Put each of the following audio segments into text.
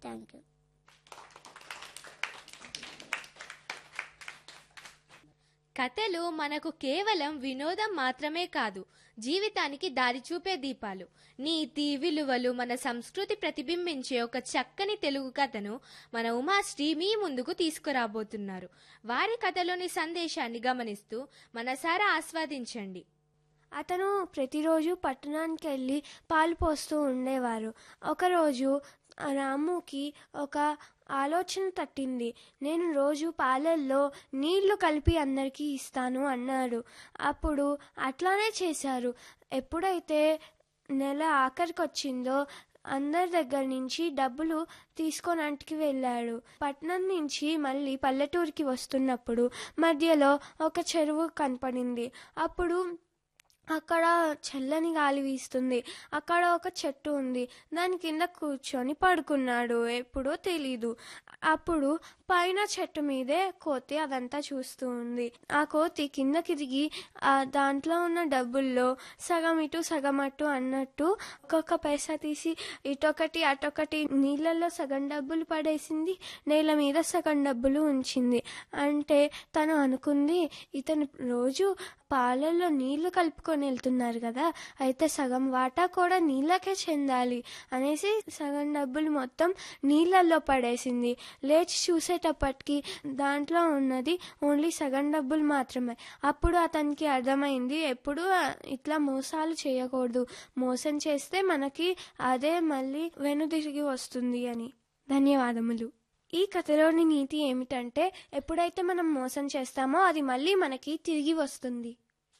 thank you కథలు మనకు కేవలం వినోదం మాత్రమే కాదు జీవితానికి దారి చూపే దీపాలు నీతి విలువలు మన సంస్కృతి ప్రతిబింబించే ఒక చక్కని తెలుగు కథను మన ఉమాశ్రీ మీ ముందుకు తీసుకురాబోతున్నారు వారి కథలోని సందేశాన్ని గమనిస్తూ మనసారా ఆస్వాదించండి అతను ప్రతిరోజు పట్టణానికి వెళ్ళి పాలు పోస్తూ ఉండేవారు ఒకరోజు ఆ రాముకి ఒక ఆలోచన తట్టింది నేను రోజు పాలల్లో నీళ్లు కలిపి అందరికీ ఇస్తాను అన్నాడు అప్పుడు అట్లానే చేశారు ఎప్పుడైతే నెల ఆఖరికి వచ్చిందో అందరి దగ్గర నుంచి డబ్బులు తీసుకోవడానికి వెళ్ళాడు పట్నం నుంచి మళ్ళీ పల్లెటూరికి వస్తున్నప్పుడు మధ్యలో ఒక చెరువు కనపడింది అప్పుడు అక్కడ చల్లని గాలి వీస్తుంది అక్కడ ఒక చెట్టు ఉంది దాని కింద కూర్చొని పడుకున్నాడు ఎప్పుడో తెలీదు అప్పుడు పైన చెట్టు మీదే కోతి అదంతా చూస్తూ ఉంది ఆ కోతి కిందకి దిగి ఆ దాంట్లో ఉన్న డబ్బుల్లో సగం ఇటు సగం అటు అన్నట్టు ఒక్కొక్క పైసా తీసి ఇటొకటి అటొకటి నీళ్ళల్లో సగం డబ్బులు పడేసింది నేల మీద సగం డబ్బులు ఉంచింది అంటే తను అనుకుంది ఇతను రోజు పాలల్లో నీళ్లు కలుపుకొని వెళ్తున్నారు కదా అయితే సగం వాటా కూడా నీళ్ళకే చెందాలి అనేసి సగం డబ్బులు మొత్తం నీళ్ళల్లో పడేసింది లేచి చూసేటప్పటికి దాంట్లో ఉన్నది ఓన్లీ సగం డబ్బులు మాత్రమే అప్పుడు అతనికి అర్థమైంది ఎప్పుడు ఇట్లా మోసాలు చేయకూడదు మోసం చేస్తే మనకి అదే మళ్ళీ వెనుదిరిగి వస్తుంది అని ధన్యవాదములు ఈ కథలోని నీతి ఏమిటంటే ఎప్పుడైతే మనం మోసం చేస్తామో అది మళ్ళీ మనకి తిరిగి వస్తుంది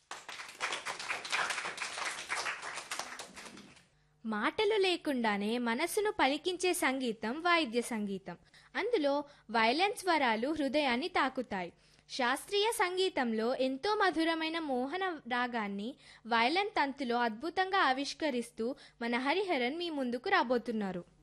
మాటలు లేకుండానే మనసును పలికించే సంగీతం వాయిద్య సంగీతం అందులో వైలెన్స్ స్వరాలు హృదయాన్ని తాకుతాయి శాస్త్రీయ సంగీతంలో ఎంతో మధురమైన మోహన రాగాన్ని వైలెన్ తంతులో అద్భుతంగా ఆవిష్కరిస్తూ మన హరిహరన్ మీ ముందుకు రాబోతున్నారు